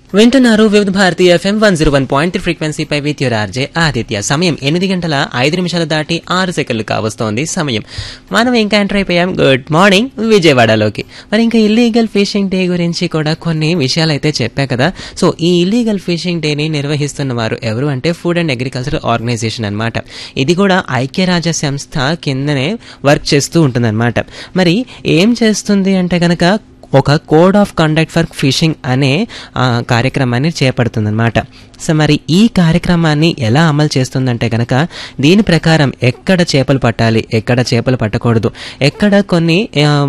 వింటున్నారు Vividha Bharati FM one zero one point ఫ్రీక్వెన్సీపై with your RJ Aditya సమయం ఎనిమిది గంటల ఐదు నిమిషాలు దాటి ఆరు సెకండ్లు కావస్తోంది సమయం మనం ఇంకా ఎంటర్ అయిపోయాం గుడ్ మార్నింగ్ విజయవాడలోకి మరి ఇంకా ఇల్లీగల్ ఫిషింగ్ డే గురించి కూడా కొన్ని విషయాలు అయితే చెప్పా కదా సో ఈ ఇల్లీగల్ ఫిషింగ్ డేని నిర్వహిస్తున్న వారు ఎవరు అంటే ఫుడ్ అండ్ అగ్రికల్చర్ ఆర్గనైజేషన్ అన్నమాట ఇది కూడా ఐక్యరాజ్య సంస్థ కిందనే వర్క్ చేస్తూ ఉంటుందన్నమాట మరి ఏం చేస్తుంది అంటే కనుక ఒక code of conduct for fishing అనే ఆ, కార్యక్రమాన్ని చేపడుతుందన్నమాట సో మరి ఈ కార్యక్రమాన్ని ఎలా అమలు చేస్తుందంటే కనుక దీని ప్రకారం ఎక్కడ చేపలు పట్టాలి ఎక్కడ చేపలు పట్టకూడదు ఎక్కడ కొన్ని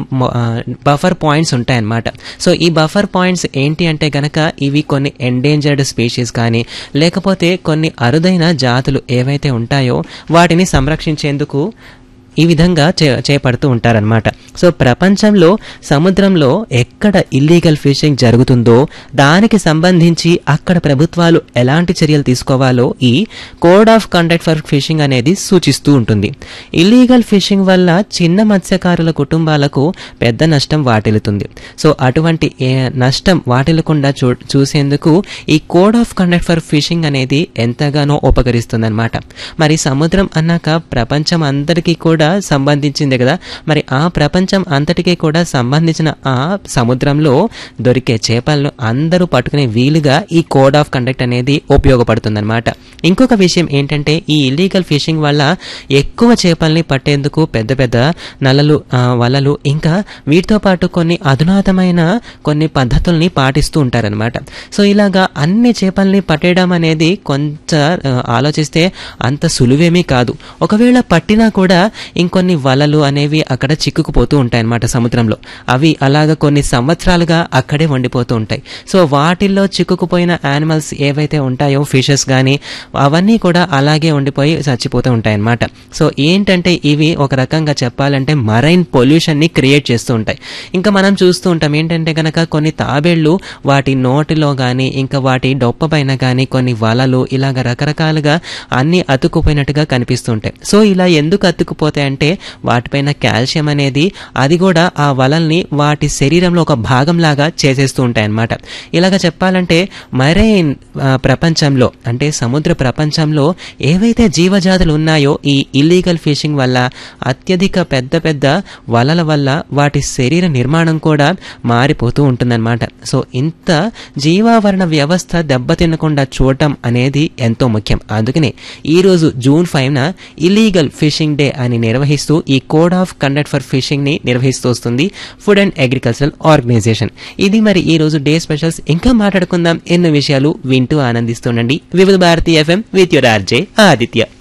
బఫర్ పాయింట్స్ ఉంటాయన్నమాట సో ఈ బఫర్ పాయింట్స్ ఏంటి అంటే గనక ఇవి కొన్ని ఎండేంజర్డ్ స్పీషీస్ కానీ లేకపోతే కొన్ని అరుదైన జాతులు ఏవైతే ఉంటాయో వాటిని సంరక్షించేందుకు ఈ విధంగా చే చేపడుతూ ఉంటారనమాట సో ప్రపంచంలో సముద్రంలో ఎక్కడ ఇల్లీగల్ ఫిషింగ్ జరుగుతుందో దానికి సంబంధించి అక్కడ ప్రభుత్వాలు ఎలాంటి చర్యలు తీసుకోవాలో ఈ code of conduct for fishing అనేది సూచిస్తూ ఉంటుంది ఇల్లీగల్ ఫిషింగ్ వల్ల చిన్న మత్స్యకారుల కుటుంబాలకు పెద్ద నష్టం వాటిల్లుతుంది సో అటువంటి ఏ నష్టం వాటిల్లకుండా చూ చూసేందుకు ఈ code of conduct for fishing అనేది ఎంతగానో ఉపకరిస్తుందన్నమాట మరి సముద్రం అన్నాక ప్రపంచం అందరికీ కూడా సంబంధించింది కదా మరి ఆ ప్రపంచం అంతటికీ కూడా సంబంధించిన ఆ సముద్రంలో దొరికే చేపలను అందరూ పట్టుకునే వీలుగా ఈ కోడ్ ఆఫ్ కండక్ట్ అనేది ఉపయోగపడుతుందన్నమాట ఇంకొక విషయం ఏంటంటే ఈ ఇల్లీగల్ ఫిషింగ్ వల్ల ఎక్కువ చేపల్ని పట్టేందుకు పెద్ద పెద్ద నలలు ఆ, వలలు ఇంకా వీటితో పాటు కొన్ని అధునాతమైన కొన్ని పద్ధతుల్ని పాటిస్తూ ఉంటారనమాట సో ఇలాగా అన్ని చేపల్ని పట్టేయడం అనేది కొంత ఆ, ఆలోచిస్తే అంత సులువేమీ కాదు ఒకవేళ పట్టినా కూడా ఇంకొన్ని వలలు అనేవి అక్కడ చిక్కుకుపోతూ ఉంటాయి అన్నమాట సముద్రంలో అవి అలాగ కొన్ని సంవత్సరాలుగా అక్కడే వండిపోతూ ఉంటాయి సో వాటిల్లో చిక్కుకుపోయిన యానిమల్స్ ఏవైతే ఉంటాయో ఫిషెస్ కానీ అవన్నీ కూడా అలాగే ఉండిపోయి చచ్చిపోతూ ఉంటాయి అన్నమాట సో ఏంటంటే ఇవి ఒక రకంగా చెప్పాలంటే మరైన్ పొల్యూషన్ని క్రియేట్ చేస్తూ ఉంటాయి ఇంకా మనం చూస్తూ ఉంటాం ఏంటంటే కనుక కొన్ని తాబేళ్లు వాటి నోటిలో కానీ ఇంకా వాటి డొప్ప పైన కానీ కొన్ని వలలు ఇలాగ రకరకాలుగా అన్ని అతుక్కుపోయినట్టుగా కనిపిస్తుంటాయి సో ఇలా ఎందుకు అతుక్కుపోతాయంటే వాటిపైన కాల్షియం అనేది అది కూడా ఆ వలల్ని వాటి శరీరంలో ఒక భాగంలాగా చేసేస్తూ ఉంటాయి అన్నమాట ఇలాగ చెప్పాలంటే మరైన్ ఆ, ప్రపంచంలో అంటే సముద్ర ప్రపంచంలో ఏవైతే జీవజాతులు ఉన్నాయో ఈ ఇల్లీగల్ ఫిషింగ్ వల్ల అత్యధిక పెద్ద పెద్ద వలల వల్ల వాటి శరీర నిర్మాణం కూడా మారిపోతూ ఉంటుందన్నమాట సో ఇంత జీవావరణ వ్యవస్థ దెబ్బతినకుండా చూడటం అనేది ఎంతో ముఖ్యం అందుకనే ఈరోజు జూన్ ఫైవ్న ఇల్లీగల్ ఫిషింగ్ డే అని నిర్వహిస్తూ ఈ code of conduct for fishing ని నిర్వహిస్తూ వస్తుంది ఫుడ్ అండ్ అగ్రికల్చరల్ ఆర్గనైజేషన్ ఇది మరి ఈ రోజు డే స్పెషల్స్ ఇంకా మాట్లాడుకుందాం ఎన్నో విషయాలు వింటూ ఆనందిస్తుండండి Vividh Bharati FM with your RJ Aditya